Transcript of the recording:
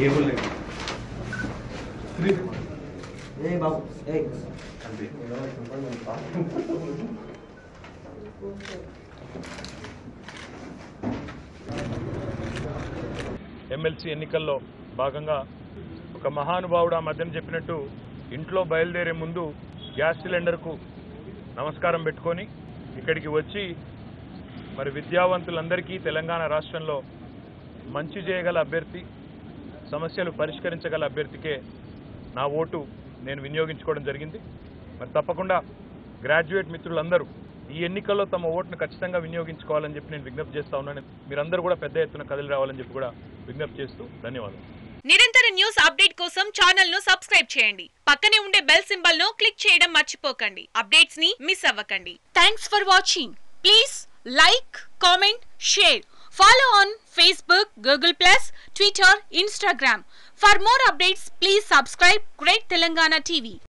cable లేదు ఏ బాబు ఏ అంతే MLC ఎన్నికల్లో భాగంగా ఒక మహానుభావుడు ఆ మధ్యన చెప్పినట్టు ఇంట్లో బయలుదేరే ముందు గ్యాస్ సిలిండర్కు నమస్కారం పెట్టుకొని ఇక్కడికి వచ్చి మరి విద్యావంతులందరికీ తెలంగాణ రాష్ట్రంలో మంచి చేయగల అభ్యర్థి సమస్యలు పరిష్కరించగల అభ్యర్థికే నా ఓటు నేను వినియోగించుకోవడం జరిగింది మరి తప్పకుండా గ్రాడ్యుయేట్ మిత్రులందరూ ఈ ఎన్నికల్లో తమ ఓటును ఖచ్చితంగా వినియోగించుకోవాలని చెప్పి నేను విజ్ఞప్తి చేస్తా ఉన్నాను మీరందరూ కూడా పెద్ద ఎత్తున కదిలి రావాలని చెప్పి కూడా విజ్ఞప్తి చేస్తూ ధన్యవాదాలు నిరంతర న్యూస్ అప్డేట్ కోసం ఛానల్ ను సబ్స్క్రైబ్ చేయండి పక్కనే ఉండే బెల్ సింబల్ ను క్లిక్ చేయడం మర్చిపోకండి అప్డేట్స్ ని మిస్ అవ్వకండి thanks for watching please like comment share follow on Facebook Google plus Twitter Instagram for more updates please subscribe great Telangana TV